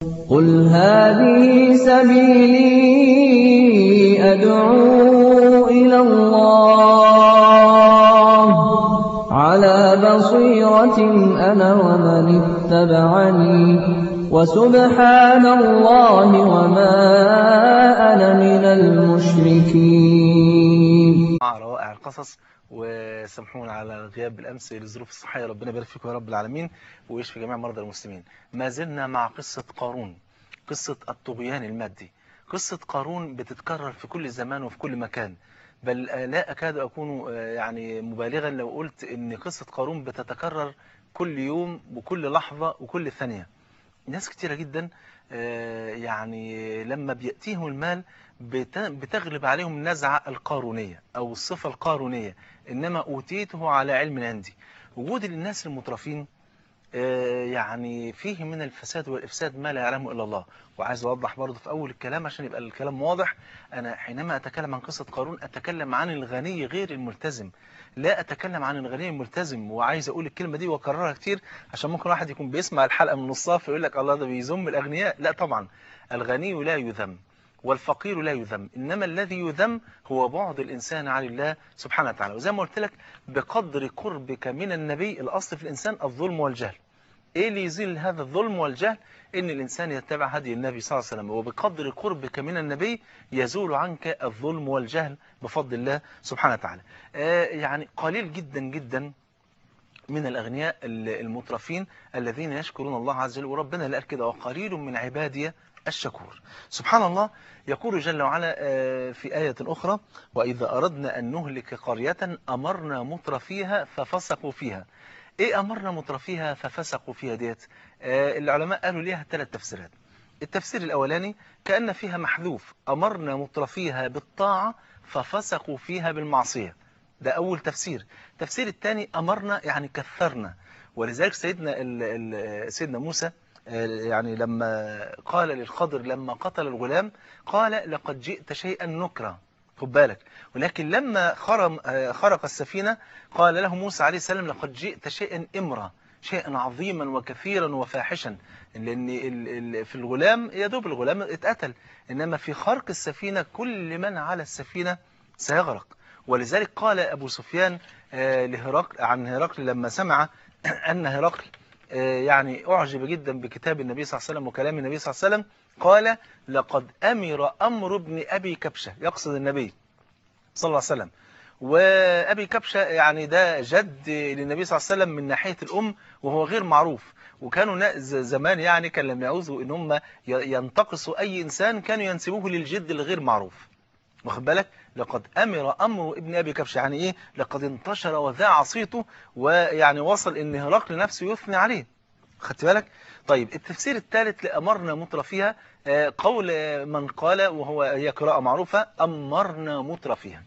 قل هذه سبيلي أدعو إلى الله على بصيرة أنا ومن اتبعني وسبحان الله وما أنا من المشركين مع روائع القصص وسامحونا على الغياب بالامس للظروف الصحيه ربنا يبارك فيكم يا رب العالمين ويشفي جميع مرضى المسلمين ما زلنا مع قصه قارون قصه الطغيان المادي قصه قارون بتتكرر في كل زمان وفي كل مكان بل لا اكاد اكون يعني مبالغا لو قلت ان قصه قارون بتتكرر كل يوم وكل لحظه وكل ثانيه ناس كتيره جدا يعني لما بياتيهم المال بتغلب عليهم النزعة القارونية أو الصفة القارونية إنما أوتيته على علم عندي وجود الناس المترفين يعني فيه من الفساد والإفساد ما لا يعلمه إلا الله وعايز أوضح برضه في أول الكلام عشان يبقى الكلام واضح أنا حينما أتكلم عن قصة قارون أتكلم عن الغني غير الملتزم لا أتكلم عن الغني الملتزم وعايز أقول الكلمة دي وأكررها كتير عشان ممكن واحد يكون بيسمع الحلقة من نصها فيقول لك الله ده بيذم الأغنياء لا طبعا الغني لا يذم والفقير لا يذم إنما الذي يذم هو بعد الإنسان عن الله سبحانه وتعالى وزي ما قلت لك بقدر قربك من النبي الأصل في الإنسان الظلم والجهل إيه اللي يزيل هذا الظلم والجهل إن الإنسان يتبع هدي النبي صلى الله عليه وسلم وبقدر قربك من النبي يزول عنك الظلم والجهل بفضل الله سبحانه وتعالى آه يعني قليل جدا جدا من الأغنياء المترفين الذين يشكرون الله عز وجل وربنا اللي قال كده وقليل من عبادي الشكور سبحان الله يقول جل وعلا في آية أخرى وإذا أردنا أن نهلك قرية أمرنا متر فيها ففسقوا فيها إيه أمرنا متر فيها ففسقوا فيها ديت العلماء قالوا ليها ثلاث تفسيرات التفسير الأولاني كأن فيها محذوف أمرنا متر فيها بالطاعة ففسقوا فيها بالمعصية ده أول تفسير التفسير الثاني أمرنا يعني كثرنا ولذلك سيدنا ال ال سيدنا موسى يعني لما قال للخضر لما قتل الغلام قال لقد جئت شيئا نكرا خد بالك ولكن لما خرم خرق السفينة قال له موسى عليه السلام لقد جئت شيئا امرا شيئا عظيما وكثيرا وفاحشا لأن في الغلام يا دوب الغلام اتقتل إنما في خرق السفينة كل من على السفينة سيغرق ولذلك قال أبو سفيان لهرقل عن هرقل لما سمع أن هرقل يعني أعجب جدا بكتاب النبي صلى الله عليه وسلم وكلام النبي صلى الله عليه وسلم قال لقد أمر أمر ابن أبي كبشة يقصد النبي صلى الله عليه وسلم وأبي كبشة يعني ده جد للنبي صلى الله عليه وسلم من ناحية الأم وهو غير معروف وكانوا زمان يعني كان لما يعوزوا ان هم ينتقصوا أي إنسان كانوا ينسبوه للجد الغير معروف واخد بالك لقد أمر أمر ابن أبي كبش يعني إيه لقد انتشر وذاع صيته ويعني وصل إن هرقل نفسه يثني عليه خدت بالك طيب التفسير الثالث لأمرنا مترفيها قول من قال وهو هي قراءة معروفة أمرنا مترفيها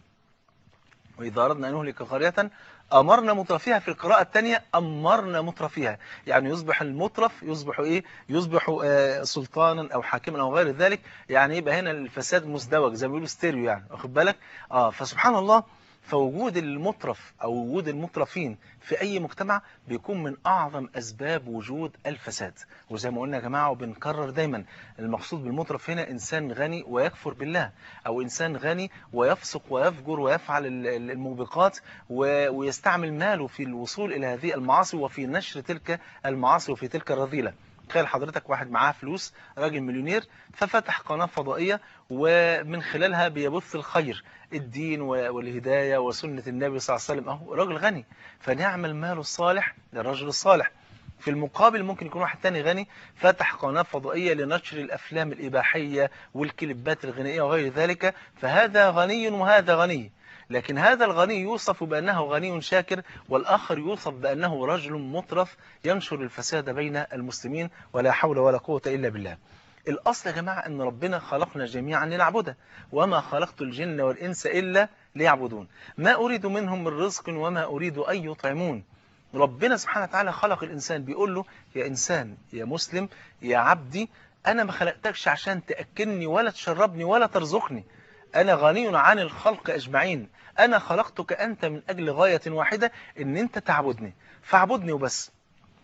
وإذا أردنا أن نهلك قرية أمرنا مترفيها في القراءة الثانية أمرنا مترفيها يعني يصبح المترف يصبح إيه يصبح آه سلطانا أو حاكما أو غير ذلك يعني يبقى هنا الفساد مزدوج زي ما بيقولوا ستيريو يعني واخد بالك آه فسبحان الله فوجود المترف أو وجود المترفين في أي مجتمع بيكون من أعظم أسباب وجود الفساد وزي ما قلنا يا جماعة وبنكرر دايما المقصود بالمترف هنا إنسان غني ويكفر بالله أو إنسان غني ويفسق ويفجر ويفعل الموبقات ويستعمل ماله في الوصول إلى هذه المعاصي وفي نشر تلك المعاصي وفي تلك الرذيلة تخيل حضرتك واحد معاه فلوس راجل مليونير ففتح قناة فضائية ومن خلالها بيبث الخير الدين والهداية وسنة النبي صلى الله عليه وسلم أهو راجل غني فنعمل ماله الصالح للرجل الصالح في المقابل ممكن يكون واحد تاني غني فتح قناة فضائية لنشر الأفلام الإباحية والكليبات الغنائية وغير ذلك فهذا غني وهذا غني لكن هذا الغني يوصف بأنه غني شاكر والآخر يوصف بأنه رجل مطرف ينشر الفساد بين المسلمين ولا حول ولا قوة إلا بالله الأصل يا جماعة أن ربنا خلقنا جميعا لنعبده وما خلقت الجن والإنس إلا ليعبدون ما أريد منهم من رزق وما أريد أن يطعمون ربنا سبحانه وتعالى خلق الإنسان بيقول له يا إنسان يا مسلم يا عبدي أنا ما خلقتكش عشان تأكلني ولا تشربني ولا ترزقني أنا غني عن الخلق أجمعين أنا خلقتك أنت من أجل غاية واحدة أن أنت تعبدني فاعبدني وبس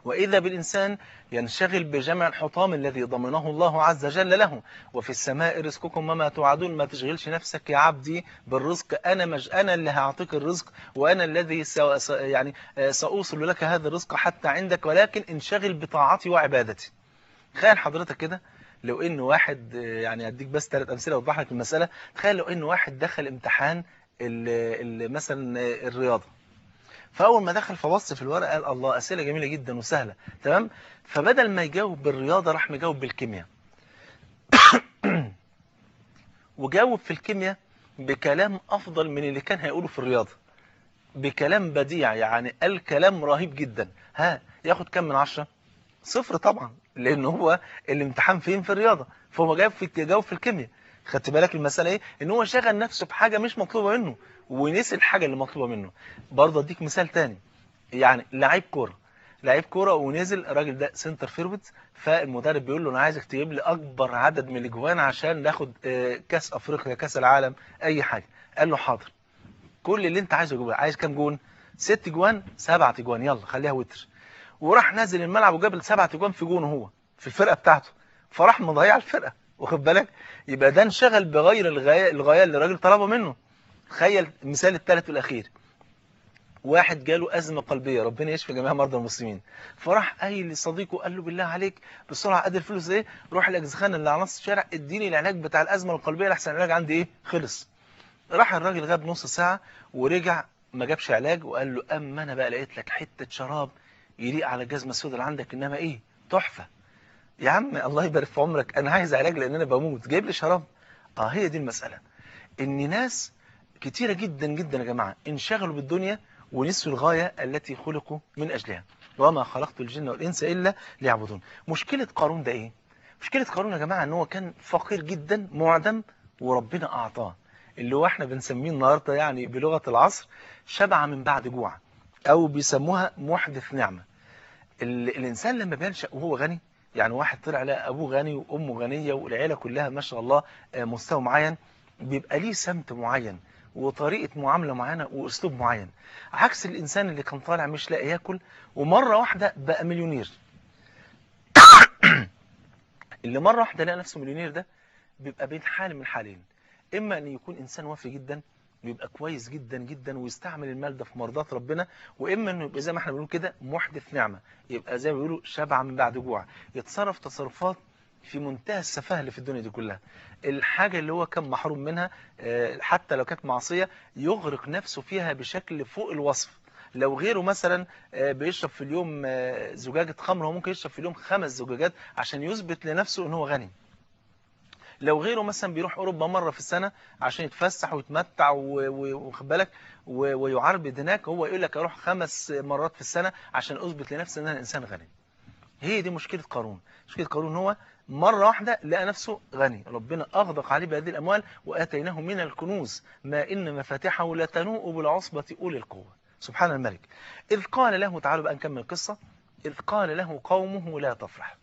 وإذا بالإنسان ينشغل بجمع الحطام الذي ضمنه الله عز وجل له وفي السماء رزقكم وما توعدون ما تشغلش نفسك يا عبدي بالرزق أنا مج أنا اللي هعطيك الرزق وأنا الذي سو... س... يعني آه، سأوصل لك هذا الرزق حتى عندك ولكن انشغل بطاعتي وعبادتي تخيل حضرتك كده لو ان واحد آه، يعني اديك بس ثلاث امثله اوضح لك المساله تخيل لو ان واحد دخل امتحان ال... ال... مثلا آه، الرياضه فاول ما دخل فبص في الورقه قال الله اسئله جميله جدا وسهله تمام فبدل ما يجاوب بالرياضه راح مجاوب بالكيمياء وجاوب في الكيمياء بكلام افضل من اللي كان هيقوله في الرياضه بكلام بديع يعني قال كلام رهيب جدا ها ياخد كام من عشرة صفر طبعا لان هو الامتحان فين في الرياضه فهو جاوب في جاوب في الكيمياء خدت بالك المساله ايه ان هو شغل نفسه بحاجه مش مطلوبه منه ونسي الحاجه اللي مطلوبه منه برضه اديك مثال تاني يعني لعيب كوره لعيب كوره ونزل الراجل ده سنتر فيرود فالمدرب بيقول له انا عايزك تجيب لي اكبر عدد من الاجوان عشان ناخد آه، كاس افريقيا كاس العالم اي حاجه قال له حاضر كل اللي انت عايزه جوه عايز كام جون ست جوان سبعة جوان يلا خليها وتر وراح نازل الملعب وجاب السبعة جوان في جونه هو في الفرقه بتاعته فراح مضيع الفرقه واخد بالك يبقى ده انشغل بغير الغايه الغايه اللي الراجل طلبها منه تخيل المثال الثالث والاخير واحد جاله أزمة قلبية ربنا يشفي جميع مرضى المسلمين فراح قايل لصديقه قال له بالله عليك بسرعة قد الفلوس ايه روح الأجزخانة اللي على نص الشارع اديني العلاج بتاع الأزمة القلبية لحسن العلاج عندي ايه خلص راح الراجل غاب نص ساعة ورجع ما جابش علاج وقال له أما أنا بقى لقيت لك حتة شراب يليق على الجزمة السوداء اللي عندك إنما إيه تحفة يا عم الله يبارك في عمرك أنا عايز علاج لأن أنا بموت جايب لي شراب اه هي دي المسألة إن ناس كتيرة جدا جدا يا جماعة انشغلوا بالدنيا ونسوا الغاية التي خلقوا من أجلها وما خلقت الجن والإنس إلا ليعبدون مشكلة قارون ده إيه؟ مشكلة قارون يا جماعة إن هو كان فقير جدا معدم وربنا أعطاه اللي هو احنا بنسميه النهاردة يعني بلغة العصر شبع من بعد جوع أو بيسموها محدث نعمة ال الإنسان لما بينشأ وهو غني يعني واحد طلع لقى أبوه غني وأمه غنية والعيلة كلها ما شاء الله آه، مستوى معين بيبقى ليه سمت معين وطريقة معاملة معينة وأسلوب معين عكس الإنسان اللي كان طالع مش لاقي ياكل ومرة واحدة بقى مليونير اللي مرة واحدة لقى نفسه مليونير ده بيبقى بين حال من حالين إما أن يكون إنسان وافي جدا ويبقى كويس جدا جدا ويستعمل المال ده في مرضات ربنا واما انه يبقى زي ما احنا بنقول كده محدث نعمه يبقى زي ما بيقولوا شبع من بعد جوع يتصرف تصرفات في منتهى السفاهه اللي في الدنيا دي كلها الحاجه اللي هو كان محروم منها آه، حتى لو كانت معصيه يغرق نفسه فيها بشكل فوق الوصف لو غيره مثلا آه، بيشرب في اليوم آه، زجاجه خمر هو ممكن يشرب في اليوم خمس زجاجات عشان يثبت لنفسه ان هو غني لو غيره مثلا بيروح اوروبا مره في السنه عشان يتفسح ويتمتع و- و- واخد بالك و- ويعربد هناك هو يقول لك اروح خمس مرات في السنه عشان اثبت لنفسي ان انا انسان غني هي دي مشكله قارون مشكله قارون هو مره واحده لقى نفسه غني ربنا اغدق عليه بهذه الاموال واتيناه من الكنوز ما ان مفاتحه لتنوء بالعصبه اولي القوه سبحان الملك اذ قال له تعالوا بقى نكمل القصه اذ قال له قومه لا تفرح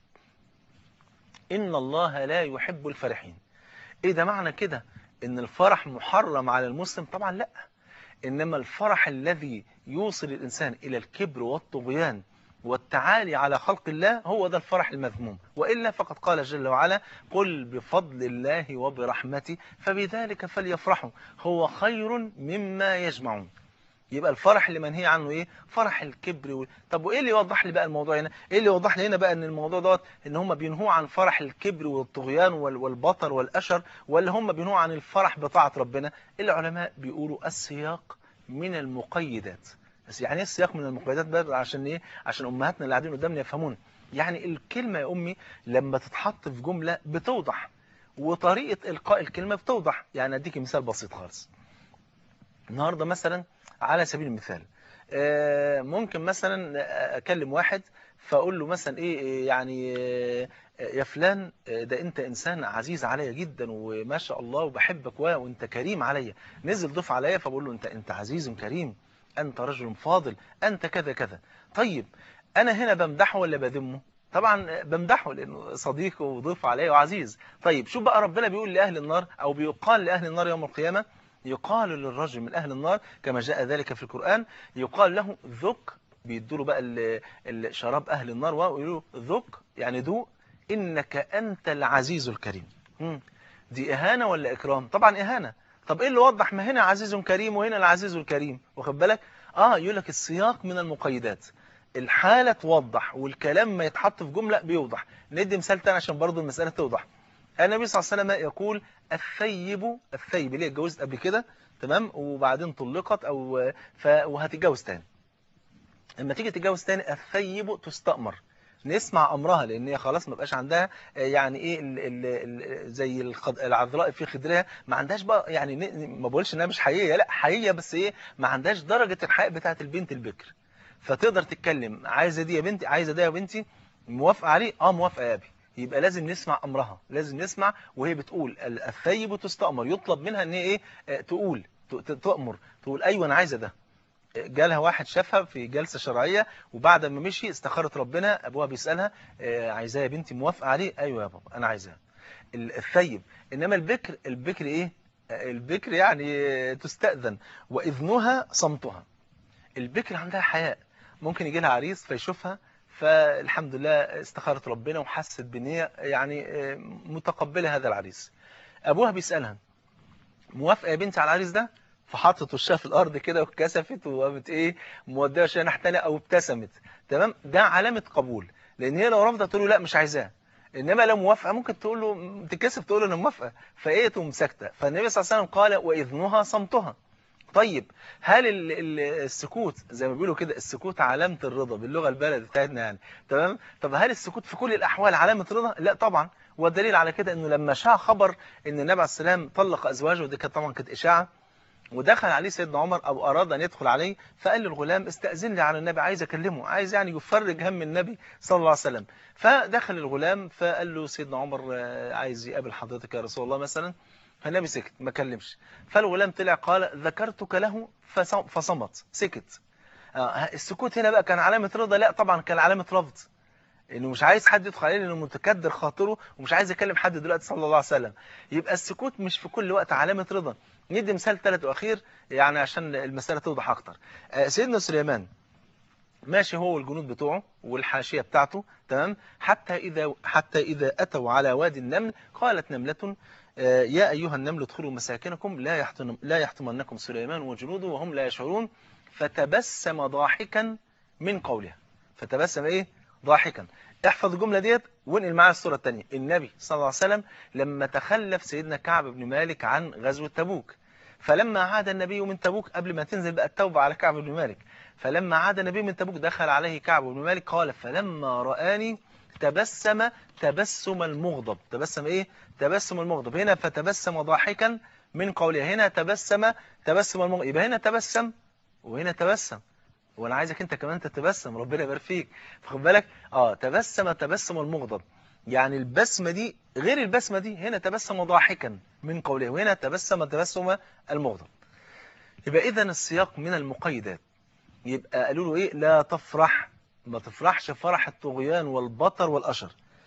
إن الله لا يحب الفرحين إيه ده معنى كده إن الفرح محرم على المسلم طبعا لا إنما الفرح الذي يوصل الإنسان إلى الكبر والطغيان والتعالي على خلق الله هو ده الفرح المذموم وإلا فقد قال جل وعلا قل بفضل الله وبرحمته فبذلك فليفرحوا هو خير مما يجمعون يبقى الفرح اللي منهي عنه ايه فرح الكبر و... طب وايه اللي يوضح لي بقى الموضوع هنا ايه اللي يوضح لي هنا بقى ان الموضوع دوت ان هم بينهوا عن فرح الكبر والطغيان وال... والبطر والاشر ولا هم بينهوا عن الفرح بطاعه ربنا العلماء بيقولوا السياق من المقيدات بس يعني ايه السياق من المقيدات بقى عشان ايه عشان امهاتنا اللي قاعدين قدامنا يفهمون يعني الكلمه يا امي لما تتحط في جمله بتوضح وطريقه القاء الكلمه بتوضح يعني اديكي مثال بسيط خالص النهارده مثلا على سبيل المثال آه، ممكن مثلا اكلم واحد فاقول له مثلا ايه إيه يعني آه، يا فلان آه، ده انت انسان عزيز عليا جدا وما شاء الله وبحبك و- وانت كريم عليا نزل ضيف عليا فبقول له انت انت عزيز كريم انت رجل فاضل انت كذا كذا طيب انا هنا بمدحه ولا بذمه طبعا بمدحه لانه صديق وضيف عليا وعزيز طيب شوف بقى ربنا بيقول لاهل النار او بيقال لاهل النار يوم القيامه يقال للرجل من أهل النار كما جاء ذلك في القرآن يقال له ذق بيدوا له بقى ال- ال- شراب اهل النار ويقولوا له ذوق يعني دوق انك انت العزيز الكريم مم. دي اهانه ولا اكرام طبعا اهانه طب ايه اللي وضح ما هنا عزيز كريم وهنا العزيز الكريم واخد بالك اه يقول لك السياق من المقيدات الحالة توضح والكلام ما يتحط في جملة بيوضح ندي مثال تاني عشان برضو المسألة توضح النبي صلى الله عليه وسلم يقول الثيب الثيب اللي هي اتجوزت قبل كده تمام وبعدين طلقت او ف... وهتتجوز تاني لما تيجي تتجوز تاني الثيب تستأمر نسمع امرها لان هي خلاص ما بقاش عندها آه، يعني ايه ال ال ال زي الخض... العذراء في خدرها ما عندهاش بقى يعني ن- ما بقولش انها مش حقيقيه لا حقيقيه بس ايه ما عندهاش درجه الحق بتاعه البنت البكر فتقدر تتكلم عايزه دي يا بنتي عايزه ده يا بنتي موافقه عليه اه موافقه يا ابي يبقى لازم نسمع امرها لازم نسمع وهي بتقول ال- الثيب تستأمر يطلب منها ان هي ايه آه، تقول ت- ت- تؤمر تقول ايوه انا عايزه ده جالها واحد شافها في جلسة شرعية وبعد ما مشي استخارت ربنا ابوها بيسألها آه، عايزاه يا بنتي موافقة عليه ايوه يا بابا انا عايزاه ال- الثيب انما البكر البكر ايه آه، البكر يعني آه، تستأذن واذنها صمتها البكر عندها حياء ممكن يجي لها عريس فيشوفها فالحمد لله استخارت ربنا وحست بان هي يعني آه، متقبله هذا العريس ابوها بيسالها موافقه يا بنتي على العريس ده فحطت وشها في الارض كده واتكسفت وقامت ايه موديه وشها ناحيه تانية او ابتسمت تمام ده علامه قبول لان هي لو رفضت تقول له لا مش عايزاه انما لو موافقه ممكن تقول له تكسف تقول له انا موافقه فايه تقوم ساكته فالنبي صلى الله عليه وسلم قال واذنها صمتها طيب هل ال- ال- السكوت زي ما بيقولوا كده السكوت علامة الرضا باللغة البلد بتاعتنا يعني تمام طب هل السكوت في كل الأحوال علامة رضا لا طبعا والدليل على كده انه لما شاع خبر ان النبي عليه السلام طلق ازواجه ودي كانت طبعا كانت اشاعه ودخل عليه سيدنا عمر او اراد ان يدخل عليه فقال للغلام استاذن لي على النبي عايز اكلمه عايز يعني يفرج هم النبي صلى الله عليه وسلم فدخل الغلام فقال له سيدنا عمر آه، عايز يقابل حضرتك يا رسول الله مثلا فالنبي سكت ما كلمش فالغلام طلع قال ذكرتك له فصم- فصمت سكت آه، السكوت هنا بقى كان علامة رضا لا طبعا كان علامة رفض انه مش عايز حد يدخل عليه لانه متكدر خاطره ومش عايز يكلم حد دلوقتي صلى الله عليه وسلم يبقى السكوت مش في كل وقت علامة رضا ندي مثال ثالث واخير يعني عشان المسألة توضح اكتر آه، سيدنا سليمان ماشي هو والجنود بتوعه والحاشية بتاعته تمام حتى إذا حتى إذا أتوا على وادي النمل قالت نملة آه، يا أيها النمل ادخلوا مساكنكم لا يحطم لا يحطمنكم سليمان وجنوده وهم لا يشعرون فتبسم ضاحكا من قولها فتبسم إيه ضاحكا احفظ الجملة ديت وانقل معايا الصورة الثانية النبي صلى الله عليه وسلم لما تخلف سيدنا كعب بن مالك عن غزوة تبوك فلما عاد النبي من تبوك قبل ما تنزل بقى التوبة على كعب بن مالك فلما عاد النبي من تبوك دخل عليه كعب بن مالك قال فلما رآني تبسم تبسم المغضب تبسم ايه تبسم المغضب هنا فتبسم ضاحكا من قوله هنا تبسم تبسم المغضب يبقى هنا تبسم وهنا تبسم وانا عايزك انت كمان تتبسم ربنا يبارك فيك فخد بالك اه تبسم تبسم المغضب يعني البسمة دي غير البسمة دي هنا تبسم ضاحكا من قوله وهنا تبسم تبسم المغضب يبقى اذا السياق من المقيدات يبقى قالوا له ايه لا تفرح ما تفرحش فرح الطغيان والبطر والأشر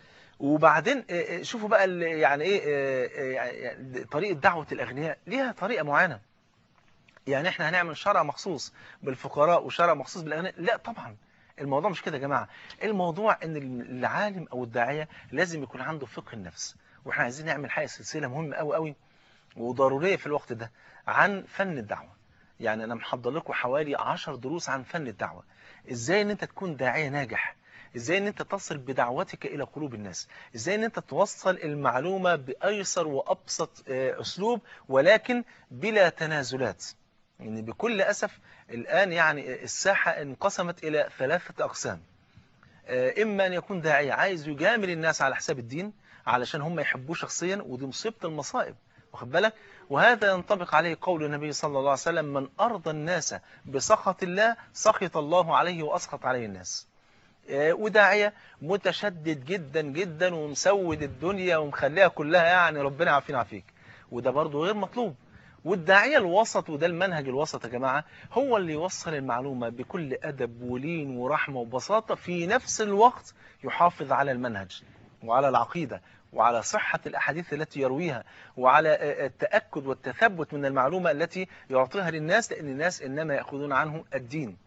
وبعدين آه، آه، شوفوا بقى ال- يعني ايه آه، آه، يعني طريقة دعوة الأغنياء ليها طريقة معينة يعني احنا هنعمل شرع مخصوص بالفقراء وشرع مخصوص بالأغنياء لا طبعا الموضوع مش كده يا جماعة الموضوع ان العالم او الداعية لازم يكون عنده فقه النفس واحنا عايزين نعمل حاجة سلسلة مهمة قوي قوي وضرورية في الوقت ده عن فن الدعوة يعني انا محضر لكم حوالي 10 دروس عن فن الدعوة ازاي ان انت تكون داعية ناجح ازاي ان انت تصل بدعوتك الى قلوب الناس ازاي ان انت توصل المعلومة بايسر وابسط آه، اسلوب ولكن بلا تنازلات يعني بكل اسف الان يعني الساحة انقسمت الى ثلاثة اقسام آه، اما ان يكون داعية عايز يجامل الناس على حساب الدين علشان هم يحبوه شخصيا ودي مصيبة المصائب واخد بالك وهذا ينطبق عليه قول النبي صلى الله عليه وسلم من أرضى الناس بسخط الله سخط الله عليه وأسخط عليه الناس آه، وداعية متشدد جدا جدا ومسود الدنيا ومخليها كلها يعني ربنا يعافينا عافيك وده برضه غير مطلوب والداعية الوسط وده المنهج الوسط يا جماعة هو اللي يوصل المعلومة بكل أدب ولين ورحمة وبساطة في نفس الوقت يحافظ على المنهج وعلى العقيدة وعلى صحة الأحاديث التي يرويها وعلى آه، التأكد والتثبت من المعلومة التي يعطيها للناس لأن الناس إنما يأخذون عنه الدين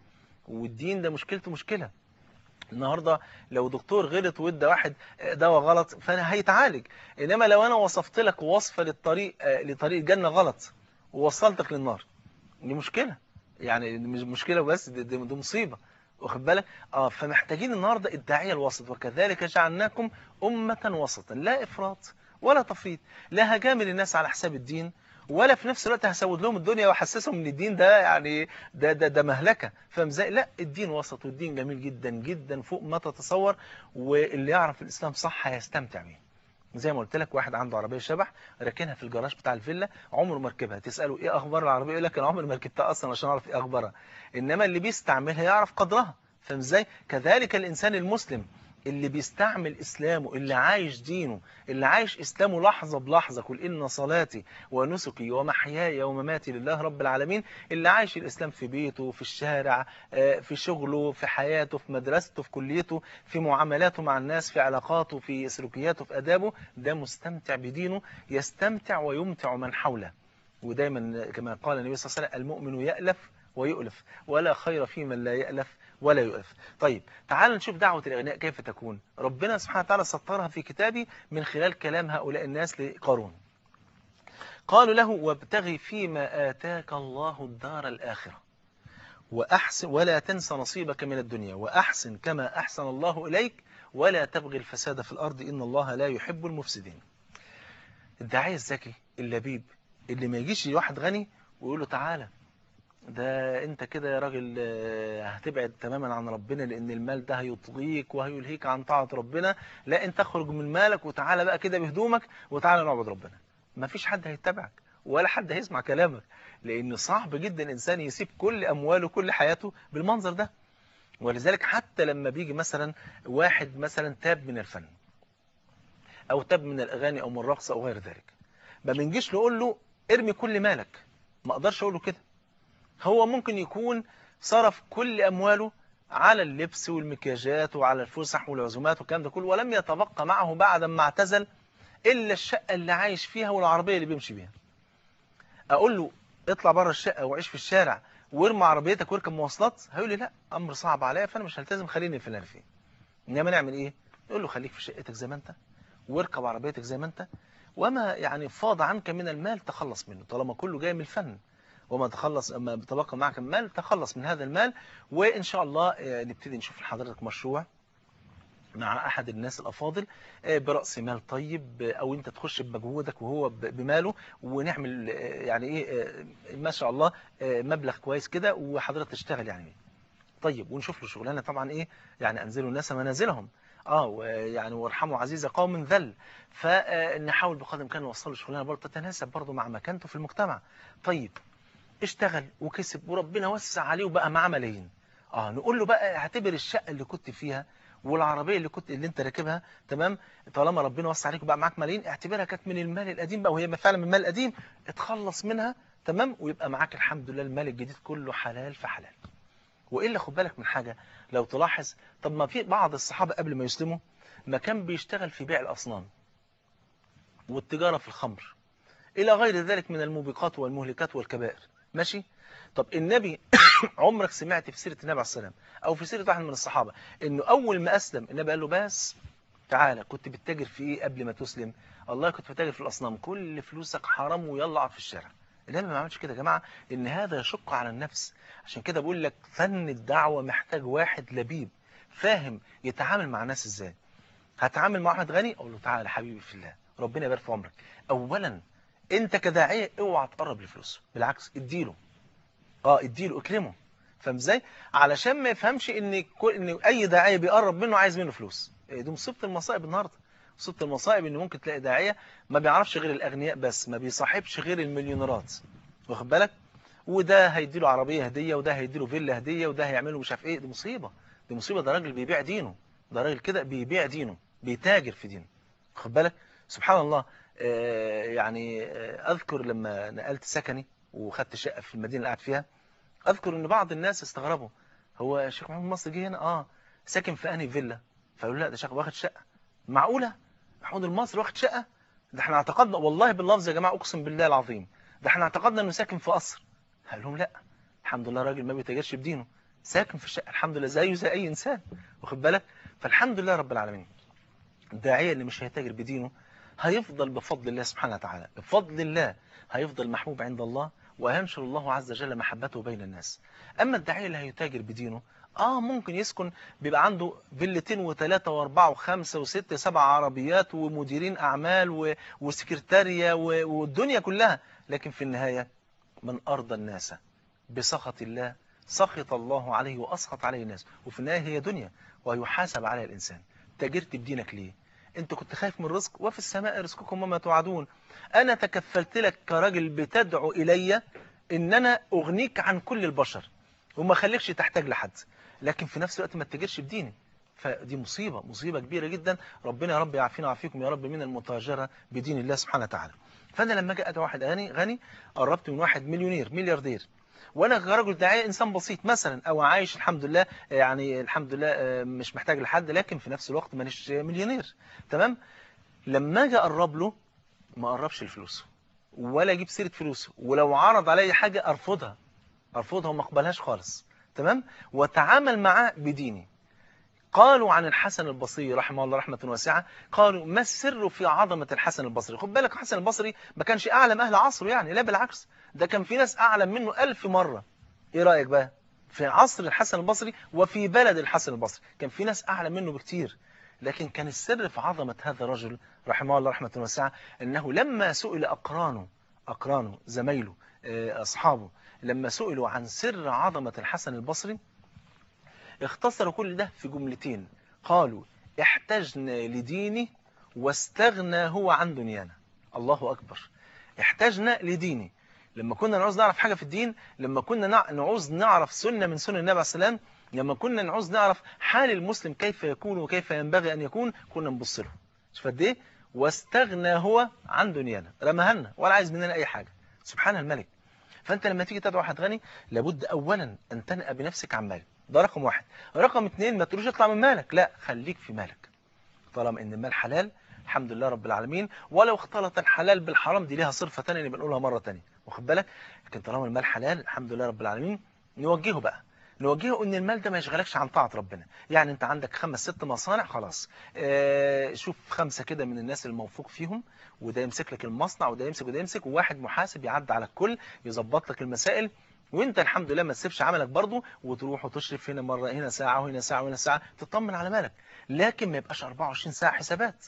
والدين ده مشكلته مشكلة النهاردة لو دكتور غلط وادى واحد دواء غلط فانا هيتعالج انما لو انا وصفت لك وصفة للطريق لطريق الجنة غلط ووصلتك للنار دي مشكلة يعني مش مشكلة بس دي, دي, دي مصيبة واخد بالك اه فمحتاجين النهاردة الداعية الوسط وكذلك جعلناكم أمة وسطا لا إفراط ولا تفريط لا هجامل الناس على حساب الدين ولا في نفس الوقت هسود لهم الدنيا واحسسهم ان الدين ده يعني ده ده ده مهلكه فاهم ازاي لا الدين وسط والدين جميل جدا جدا فوق ما تتصور واللي يعرف الاسلام صح هيستمتع بيه زي ما قلت لك واحد عنده عربيه شبح راكنها في الجراج بتاع الفيلا عمره ما ركبها تساله ايه اخبار العربيه يقول لك انا عمري ما ركبتها اصلا عشان اعرف ايه اخبارها انما اللي بيستعملها يعرف قدرها فاهم ازاي كذلك الانسان المسلم اللي بيستعمل إسلامه اللي عايش دينه اللي عايش إسلامه لحظة بلحظة قل إن صلاتي ونسكي ومحياي ومماتي لله رب العالمين اللي عايش الإسلام في بيته في الشارع في شغله في حياته في مدرسته في كليته في معاملاته مع الناس في علاقاته في سلوكياته في أدابه ده مستمتع بدينه يستمتع ويمتع من حوله ودايما كما قال النبي صلى الله عليه وسلم المؤمن يألف ويؤلف ولا خير في من لا يألف ولا يؤلف طيب تعال نشوف دعوة الإغنياء كيف تكون ربنا سبحانه وتعالى سطرها في كتابه من خلال كلام هؤلاء الناس لقارون قالوا له وابتغي فيما آتاك الله الدار الآخرة وأحسن ولا تنس نصيبك من الدنيا وأحسن كما أحسن الله إليك ولا تبغي الفساد في الأرض إن الله لا يحب المفسدين الداعية الذكي اللبيب اللي ما يجيش واحد غني ويقول له تعالى ده انت كده يا راجل هتبعد تماما عن ربنا لان المال ده هيطغيك وهيلهيك عن طاعة ربنا لا انت اخرج من مالك وتعالى بقى كده بهدومك وتعالى نعبد ربنا ما فيش حد هيتبعك ولا حد هيسمع كلامك لان صعب جدا انسان يسيب كل امواله كل حياته بالمنظر ده ولذلك حتى لما بيجي مثلا واحد مثلا تاب من الفن او تاب من الاغاني او من الرقص او غير ذلك ما بنجيش نقول له ارمي كل مالك ما اقدرش اقول له كده هو ممكن يكون صرف كل أمواله على اللبس والمكياجات وعلى الفسح والعزومات والكلام ده كله ولم يتبقى معه بعد ما اعتزل إلا الشقة اللي عايش فيها والعربية اللي بيمشي بيها أقول له اطلع بره الشقة وعيش في الشارع وارمى عربيتك واركب مواصلات هيقول لي لا أمر صعب عليا فأنا مش هلتزم خليني في اللي أنا فيه إنما نعمل إيه؟ يقول له خليك في شقتك زي ما أنت واركب عربيتك زي ما أنت وما يعني فاض عنك من المال تخلص منه طالما كله جاي من الفن وما تخلص ما بتبقى معك المال تخلص من هذا المال وإن شاء الله نبتدي نشوف لحضرتك مشروع مع أحد الناس الأفاضل برأس مال طيب أو أنت تخش بمجهودك وهو بماله ونعمل يعني إيه ما شاء الله مبلغ كويس كده وحضرتك تشتغل يعني طيب ونشوف له شغلانة طبعا إيه يعني أنزلوا الناس منازلهم اه يعني وارحموا عزيز قوم ذل فنحاول بقدر الامكان نوصل له شغلانه برضه تتناسب برضه مع مكانته في المجتمع طيب اشتغل وكسب وربنا وسع عليه وبقى معاه ملايين اه نقول له بقى اعتبر الشقه اللي كنت فيها والعربيه اللي كنت اللي انت راكبها تمام طالما ربنا وسع عليك وبقى معاك ملايين اعتبرها كانت من المال القديم بقى وهي فعلا من المال القديم اتخلص منها تمام ويبقى معاك الحمد لله المال الجديد كله حلال في حلال والا خد بالك من حاجه لو تلاحظ طب ما في بعض الصحابه قبل ما يسلموا ما كان بيشتغل في بيع الاصنام والتجاره في الخمر الى غير ذلك من الموبقات والمهلكات والكبائر ماشي طب النبي عمرك سمعت في سيرة النبي عليه السلام او في سيرة واحد من الصحابة انه اول ما اسلم النبي قال له بس تعالى كنت بتتاجر في ايه قبل ما تسلم الله كنت بتاجر في الاصنام كل فلوسك حرام ويلا اقعد في الشارع النبي ما عملش كده يا جماعة ان هذا يشق على النفس عشان كده بقول لك فن الدعوة محتاج واحد لبيب فاهم يتعامل مع الناس ازاي هتعامل مع احمد غني اقول له تعالى حبيبي في الله ربنا يبارك في عمرك اولا انت كداعيه اوعى تقرب لفلوسه بالعكس اديله اه اديله اكرمه فاهم ازاي علشان ما يفهمش ان كل ان اي داعيه بيقرب منه عايز منه فلوس دي مصيبه المصائب النهارده مصيبه المصائب ان ممكن تلاقي داعيه ما بيعرفش غير الاغنياء بس ما بيصاحبش غير المليونيرات واخد بالك وده هيديله عربيه هديه وده هيديله فيلا هديه وده هيعمله مش عارف ايه دي مصيبه دي مصيبه ده راجل بيبيع دينه ده راجل كده بيبيع دينه بيتاجر في دينه واخد بالك سبحان الله يعني أذكر لما نقلت سكني وخدت شقة في المدينة اللي قاعد فيها أذكر أن بعض الناس استغربوا هو الشيخ محمود مصر جه هنا آه ساكن في أنهي فيلا فقالوا لا ده شيخ واخد شقة معقولة محمود المصري واخد شقة ده احنا اعتقدنا والله باللفظ يا جماعة أقسم بالله العظيم ده احنا اعتقدنا أنه ساكن في قصر قال لهم لا الحمد لله راجل ما بيتاجرش بدينه ساكن في الشقة الحمد لله زيه زي أي إنسان واخد بالك فالحمد لله رب العالمين الداعية اللي مش هيتاجر بدينه هيفضل بفضل الله سبحانه وتعالى بفضل الله هيفضل محبوب عند الله وينشر الله عز وجل محبته بين الناس أما الداعية اللي هيتاجر بدينه آه ممكن يسكن بيبقى عنده فيلتين وثلاثة وأربعة وخمسة وستة سبع عربيات ومديرين أعمال و... وسكرتارية و... والدنيا كلها لكن في النهاية من أرضى الناس بسخط الله سخط الله عليه وأسخط عليه الناس وفي النهاية هي دنيا ويحاسب عليها الإنسان تاجرت بدينك ليه انت كنت خايف من الرزق وفي السماء رزقكم وما توعدون انا تكفلت لك كراجل بتدعو الي ان انا اغنيك عن كل البشر وما خليكش تحتاج لحد لكن في نفس الوقت ما تتاجرش بديني فدي مصيبة مصيبة كبيرة جدا ربنا يا رب يعافينا ويعافيكم يا رب من المتاجرة بدين الله سبحانه وتعالى فانا لما اجي ادعو واحد غني غني قربت من واحد مليونير ملياردير وانا كرجل داعيه انسان بسيط مثلا او عايش الحمد لله يعني الحمد لله مش محتاج لحد لكن في نفس الوقت مانيش مليونير تمام لما اجي اقرب له ما اقربش لفلوسه ولا اجيب سيره فلوسه ولو عرض عليا حاجه ارفضها ارفضها وما اقبلهاش خالص تمام واتعامل معاه بديني قالوا عن الحسن البصري رحمه الله رحمة واسعة قالوا ما السر في عظمة الحسن البصري خد بالك الحسن البصري ما كانش أعلم أهل عصره يعني لا بالعكس ده كان في ناس أعلم منه ألف مرة إيه رأيك بقى في عصر الحسن البصري وفي بلد الحسن البصري كان في ناس أعلم منه بكتير لكن كان السر في عظمة هذا الرجل رحمه الله رحمة واسعة أنه لما سئل أقرانه أقرانه زميله أصحابه لما سئلوا عن سر عظمة الحسن البصري اختصروا كل ده في جملتين قالوا احتجنا لديني واستغنى هو عن دنيانا الله أكبر احتجنا لديني لما كنا نعوز نعرف حاجة في الدين لما كنا نعوز نعرف سنة من سنة النبي عليه السلام لما كنا نعوز نعرف حال المسلم كيف يكون وكيف ينبغي أن يكون كنا نبص له شوف قد ايه واستغنى هو عن دنيانا رماها لنا ولا عايز مننا أي حاجة سبحان الملك فأنت لما تيجي تدعو واحد غني لابد أولا أن تنأى بنفسك عن مالك ده رقم واحد رقم اتنين ما تقولوش اطلع من مالك لا خليك في مالك طالما ان المال حلال الحمد لله رب العالمين ولو اختلط الحلال بالحرام دي ليها صرفة تانية اللي بنقولها مرة تانية واخد بالك لكن طالما المال حلال الحمد لله رب العالمين نوجهه بقى نوجهه ان المال ده ما يشغلكش عن طاعة ربنا يعني انت عندك خمس ست مصانع خلاص اه شوف خمسة كده من الناس الموثوق فيهم وده يمسك لك المصنع وده يمسك وده يمسك وواحد محاسب يعدي على الكل يظبط لك المسائل وانت الحمد لله ما تسيبش عملك برضه وتروح وتشرف هنا مرة هنا ساعة وهنا ساعة وهنا ساعة تطمن على مالك لكن ما يبقاش 24 ساعة حسابات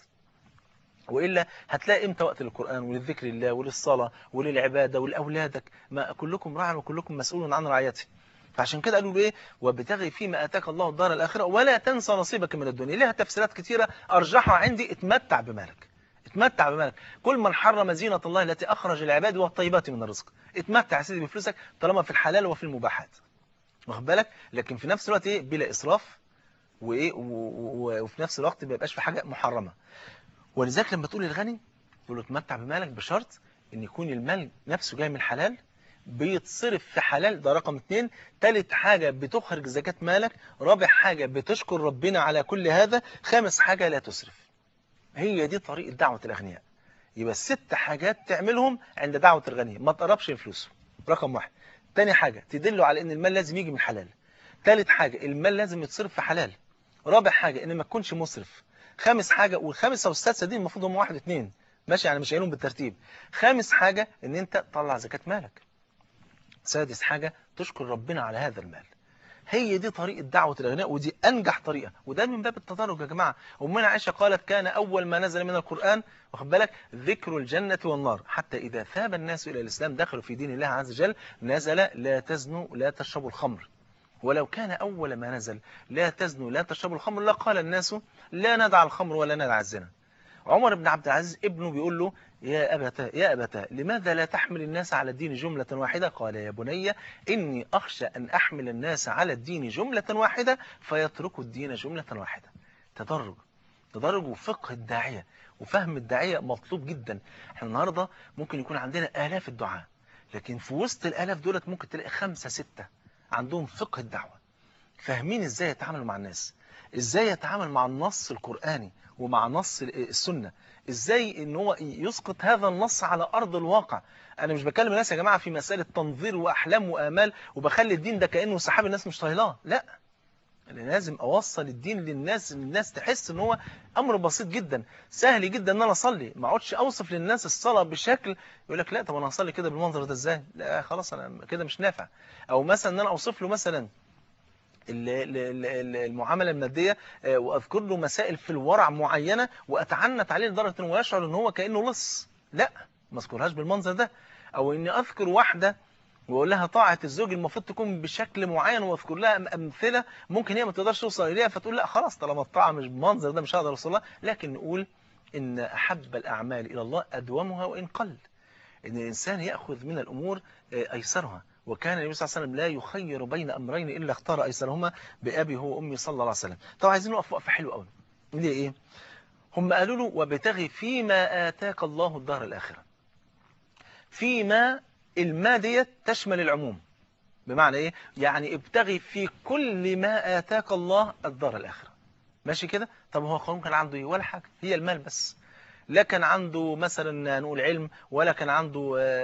وإلا هتلاقي امتى وقت للقرآن وللذكر الله وللصلاة وللعبادة ولأولادك ما كلكم راع وكلكم مسؤول عن رعايته فعشان كده قالوا ايه وابتغي فيما اتاك الله الدار الاخره ولا تنسى نصيبك من الدنيا لها تفسيرات كثيره ارجحها عندي اتمتع بمالك اتمتع بمالك كل من حرم زينة الله التي أخرج العباد والطيبات من الرزق اتمتع يا سيدي بفلوسك طالما في الحلال وفي المباحات واخد بالك لكن في نفس الوقت ايه بلا إسراف وايه وفي نفس الوقت ما يبقاش في حاجة محرمة ولذلك لما تقول للغني تقول له اتمتع بمالك بشرط ان يكون المال نفسه جاي من الحلال بيتصرف في حلال ده رقم اتنين تالت حاجة بتخرج زكاة مالك رابع حاجة بتشكر ربنا على كل هذا خامس حاجة لا تسرف هي دي طريقة دعوة الأغنياء يبقى الست حاجات تعملهم عند دعوة الغني ما تقربش الفلوس رقم واحد تاني حاجة تدله على ان المال لازم يجي من حلال تالت حاجة المال لازم يتصرف في حلال رابع حاجة ان ما تكونش مسرف خامس حاجة والخامسة والسادسة دي المفروض هم واحد اتنين ماشي يعني مش قايلهم بالترتيب خامس حاجة ان انت تطلع زكاة مالك سادس حاجة تشكر ربنا على هذا المال هي دي طريقة دعوة الأغنياء ودي أنجح طريقة وده من باب التدرج يا جماعة أمنا عائشة قالت كان أول ما نزل من القرآن واخد بالك ذكر الجنة والنار حتى إذا ثاب الناس إلى الإسلام دخلوا في دين الله عز وجل نزل لا تزنوا لا تشربوا الخمر ولو كان أول ما نزل لا تزنوا لا تشربوا الخمر لقال الناس لا ندع الخمر ولا ندع الزنا عمر بن عبد العزيز ابنه بيقول له يا أبتا يا أبتا لماذا لا تحمل الناس على الدين جملة واحدة قال يا بني إني أخشى أن أحمل الناس على الدين جملة واحدة فيتركوا الدين جملة واحدة تدرج تدرج وفقه الداعية وفهم الداعية مطلوب جدا احنا النهاردة ممكن يكون عندنا آلاف الدعاء لكن في وسط الآلاف دولت ممكن تلاقي خمسة ستة عندهم فقه الدعوة فاهمين ازاي يتعاملوا مع الناس ازاي يتعامل مع النص القرآني ومع نص السنة ازاي ان هو يسقط هذا النص على ارض الواقع انا مش بكلم الناس يا جماعه في مساله تنظير واحلام وامال وبخلي الدين ده كانه سحاب الناس مش طايلاه لا انا لازم اوصل الدين للناس الناس تحس ان هو امر بسيط جدا سهل جدا ان انا اصلي ما اقعدش اوصف للناس الصلاه بشكل يقول لك لا طب انا هصلي كده بالمنظر ده ازاي لا خلاص انا كده مش نافع او مثلا ان انا اوصف له مثلا المعامله الماديه واذكر له مسائل في الورع معينه واتعنت عليه لدرجه انه يشعر ان هو كانه لص لا ما اذكرهاش بالمنظر ده او اني اذكر واحده واقول لها طاعه الزوج المفروض تكون بشكل معين واذكر لها امثله ممكن هي ما تقدرش توصل اليها فتقول لا خلاص طالما الطاعه مش بالمنظر ده مش هقدر اوصل لها لكن نقول ان احب الاعمال الى الله ادومها وان قل ان الانسان ياخذ من الامور ايسرها وكان النبي صلى الله عليه وسلم لا يخير بين امرين الا اختار ايسرهما بابي هو وامي صلى الله عليه وسلم طبعا عايزين نقف وقفه حلوه قوي ليه ايه هم قالوا له وابتغي فيما اتاك الله الدار الاخره فيما الماء ديت تشمل العموم بمعنى ايه يعني ابتغي في كل ما اتاك الله الدار الاخره ماشي كده طب هو قارون كان عنده ايه ولا حاجه هي المال بس لا كان عنده مثلا نقول علم ولا كان عنده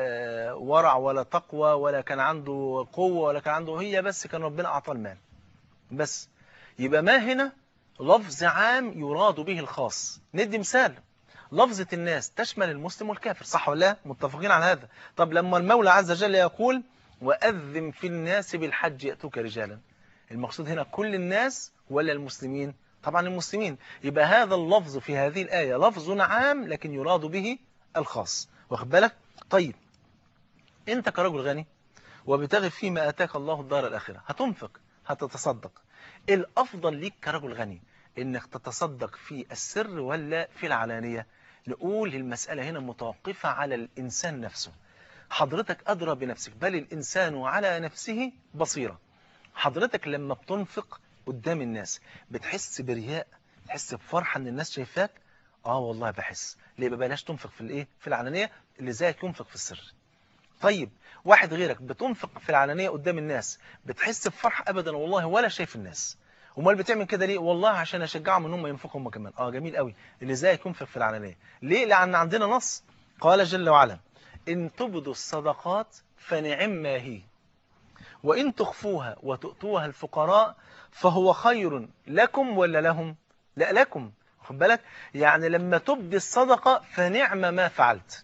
ورع ولا تقوى ولا كان عنده قوه ولا كان عنده هي بس كان ربنا اعطاه المال بس يبقى ما هنا لفظ عام يراد به الخاص ندي مثال لفظة الناس تشمل المسلم والكافر صح ولا لا متفقين على هذا طب لما المولى عز وجل يقول وأذن في الناس بالحج يأتوك رجالا المقصود هنا كل الناس ولا المسلمين طبعا المسلمين يبقى هذا اللفظ في هذه الآية لفظ عام لكن يراد به الخاص واخد بالك طيب انت كرجل غني وبتغي فيما آتاك الله الدار الآخرة هتنفق هتتصدق الأفضل ليك كرجل غني انك تتصدق في السر ولا في العلانية نقول المسألة هنا متوقفة على الإنسان نفسه حضرتك أدرى بنفسك بل الإنسان على نفسه بصيرة حضرتك لما بتنفق قدام الناس بتحس برياء تحس بفرحة ان الناس شايفاك اه والله بحس ليه بلاش تنفق في الايه في العلانية اللي زيك ينفق في السر طيب واحد غيرك بتنفق في العلانية قدام الناس بتحس بفرحة ابدا والله ولا شايف الناس امال بتعمل كده ليه والله عشان اشجعهم ان هم ينفقوا هم كمان اه جميل قوي اللي زيك ينفق في العلانية ليه لان عندنا نص قال جل وعلا ان تبدوا الصدقات فنعم ما هي وإن تخفوها وتؤتوها الفقراء فهو خير لكم ولا لهم لا لكم خد بالك يعني لما تبدي الصدقة فنعم ما فعلت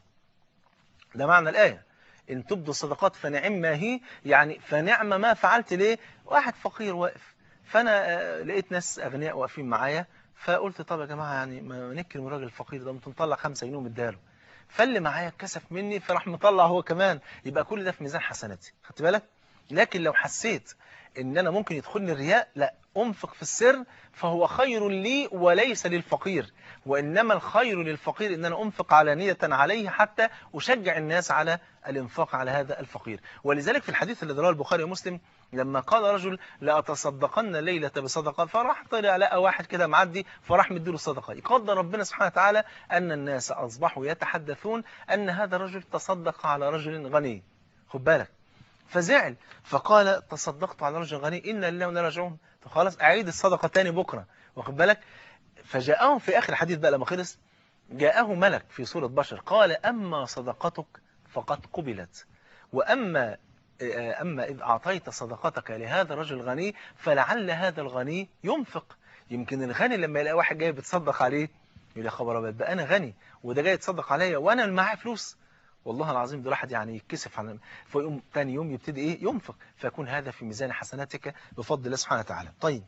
ده معنى الآية إن تبدوا الصدقات فنعم ما هي يعني فنعم ما فعلت ليه واحد فقير واقف فأنا لقيت ناس أغنياء واقفين معايا فقلت طب يا جماعة يعني ما نكرم الراجل الفقير ده نطلع خمسة جنيه ومديها فاللي معايا كسف مني فراح مطلع هو كمان يبقى كل ده في ميزان حسناتي خدت بالك لكن لو حسيت ان انا ممكن يدخلني الرياء لا انفق في السر فهو خير لي وليس للفقير وانما الخير للفقير ان انا انفق علانية عليه حتى اشجع الناس على الانفاق على هذا الفقير ولذلك في الحديث الذي رواه البخاري ومسلم لما قال رجل لأتصدقن ليلة بصدقة فراح طلع لقى واحد كده معدي فراح مديله الصدقة يقدر ربنا سبحانه وتعالى أن الناس أصبحوا يتحدثون أن هذا الرجل تصدق على رجل غني خد بالك فزعل فقال تصدقت على رجل غني إن لله وإنا راجعون فخلاص أعيد الصدقة تاني بكرة واخد بالك فجاءهم في آخر الحديث بقى لما خلص جاءه ملك في صورة بشر قال أما صدقتك فقد قبلت وأما أما إذ أعطيت صدقتك لهذا الرجل الغني فلعل هذا الغني ينفق يمكن الغني لما يلاقي واحد جاي بتصدق عليه يقول يا خبر أبيض بقى أنا غني وده جاي يتصدق عليا وأنا اللي معايا فلوس والله العظيم ده الواحد يعني يتكسف على فيقوم ثاني يوم يبتدي ايه ينفق فيكون هذا في ميزان حسناتك بفضل الله سبحانه وتعالى طيب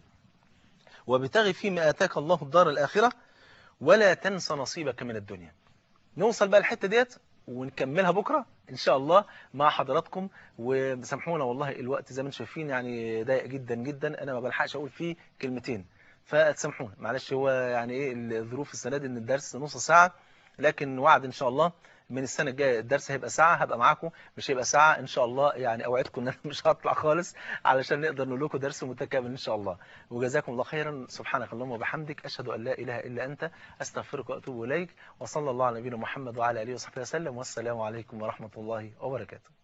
وبتغي فيما آتاك الله الدار الآخرة ولا تنس نصيبك من الدنيا نوصل بقى الحتة ديت ونكملها بكرة إن شاء الله مع حضراتكم وسامحونا والله الوقت زي ما انتم شايفين يعني ضيق جدا جدا أنا ما بلحقش أقول فيه كلمتين فتسامحونا معلش هو يعني إيه الظروف السنة دي إن الدرس نص ساعة لكن وعد إن شاء الله من السنة الجاية الدرس هيبقى ساعة هبقى معاكم مش هيبقى ساعة إن شاء الله يعني أوعدكم إن أنا مش هطلع خالص علشان نقدر نقول لكم درس متكامل إن شاء الله وجزاكم الله خيرا سبحانك اللهم وبحمدك أشهد أن لا إله إلا أنت أستغفرك وأتوب إليك وصلى الله على نبينا محمد وعلى آله وصحبه وسلم والسلام عليكم ورحمة الله وبركاته